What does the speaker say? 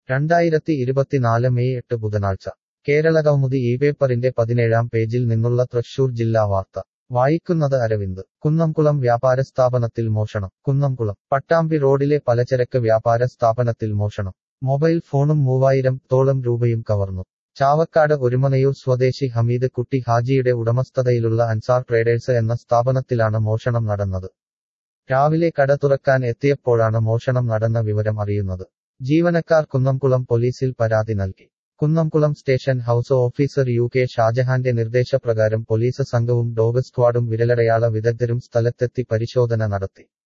രണ്ടായിരത്തി ഇരുപത്തിനാല് മെയ് എട്ട് ബുധനാഴ്ച കേരളകൗമുദി ഈ പേപ്പറിന്റെ പതിനേഴാം പേജിൽ നിന്നുള്ള തൃശൂർ ജില്ലാ വാർത്ത വായിക്കുന്നത് അരവിന്ദ് കുന്നംകുളം വ്യാപാര സ്ഥാപനത്തിൽ മോഷണം കുന്നംകുളം പട്ടാമ്പി റോഡിലെ പലചരക്ക് വ്യാപാര സ്ഥാപനത്തിൽ മോഷണം മൊബൈൽ ഫോണും മൂവായിരം തോളം രൂപയും കവർന്നു ചാവക്കാട് ഒരുമനയൂർ സ്വദേശി ഹമീദ് കുട്ടി ഹാജിയുടെ ഉടമസ്ഥതയിലുള്ള അൻസാർ ട്രേഡേഴ്സ് എന്ന സ്ഥാപനത്തിലാണ് മോഷണം നടന്നത് രാവിലെ കട തുറക്കാൻ എത്തിയപ്പോഴാണ് മോഷണം നടന്ന വിവരം അറിയുന്നത് ജീവനക്കാർ കുന്നംകുളം പോലീസിൽ പരാതി നൽകി Kunnamkulam station house officer U K ഷാജഹാന്റെ നിർദ്ദേശപ്രകാരം പോലീസ് സംഘവും ഡോഗ് സ്ക്വാഡും വിരലടയാള വിദഗ്ധരും സ്ഥലത്തെത്തി പരിശോധന നടത്തി